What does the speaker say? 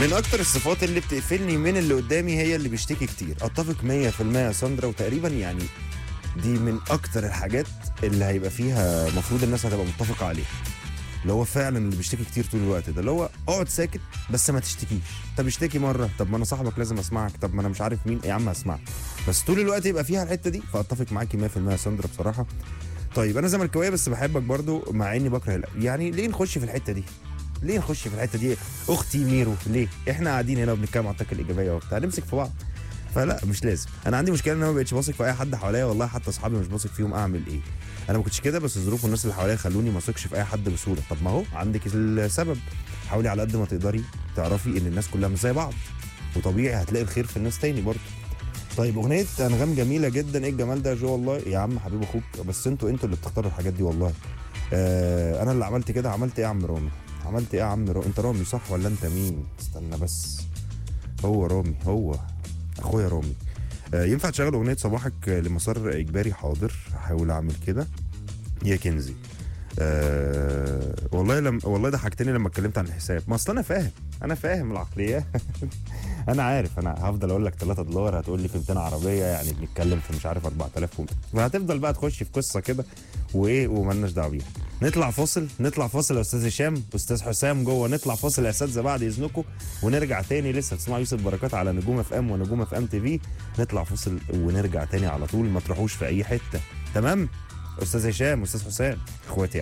من اكتر الصفات اللي بتقفلني من اللي قدامي هي اللي بيشتكي كتير اتفق 100% يا ساندرا وتقريبا يعني دي من اكتر الحاجات اللي هيبقى فيها المفروض الناس هتبقى متفقه عليها اللي هو فعلا اللي بيشتكي كتير طول الوقت ده اللي هو اقعد ساكت بس ما تشتكيش طب اشتكي مره طب ما انا صاحبك لازم اسمعك طب ما انا مش عارف مين يا عم اسمعك بس طول الوقت يبقى فيها الحته دي فاتفق معاكي 100% يا ساندرا بصراحه طيب انا زملكاويه بس بحبك برضو مع اني بكره الاهلي يعني ليه نخش في الحته دي ليه نخش في الحته دي اختي ميرو ليه احنا قاعدين هنا وبنتكلم عن الطاقه الايجابيه وبتاع نمسك في بعض فلا مش لازم انا عندي مشكله ان انا ما بقتش واثق في اي حد حواليا والله حتى اصحابي مش واثق فيهم اعمل ايه انا ما كنتش كده بس الظروف والناس اللي حواليا خلوني ما اثقش في اي حد بسهوله طب ما هو عندك السبب حاولي على قد ما تقدري تعرفي ان الناس كلها مش زي بعض وطبيعي هتلاقي الخير في الناس تاني برضه طيب اغنيه انغام جميله جدا ايه الجمال ده يا جو والله يا عم حبيب اخوك بس انتوا انتوا اللي بتختاروا الحاجات دي والله آه انا اللي عملت كده عملت ايه يا عم رامي عملت ايه يا عم رامي انت رامي صح ولا انت مين استنى بس هو رامي هو اخويا رامي آه ينفع تشغل اغنيه صباحك لمسار اجباري حاضر هحاول اعمل كده يا كنزي آه والله لم والله ضحكتني لما اتكلمت عن الحساب ما اصل انا فاهم انا فاهم العقليات انا عارف انا هفضل اقول لك 3 دولار هتقول لي في 200 عربيه يعني بنتكلم في مش عارف 4000 ومت- فهتفضل بقى تخش في قصه كده وايه ومالناش دعوه بيها نطلع فاصل نطلع فاصل يا استاذ هشام استاذ حسام جوه نطلع فاصل يا اساتذه بعد اذنكم ونرجع تاني لسه تسمعوا يوسف بركات على نجوم اف ام ونجوم اف ام تي في نطلع فاصل ونرجع تاني على طول ما تروحوش في اي حته تمام استاذ هشام استاذ حسام اخواتي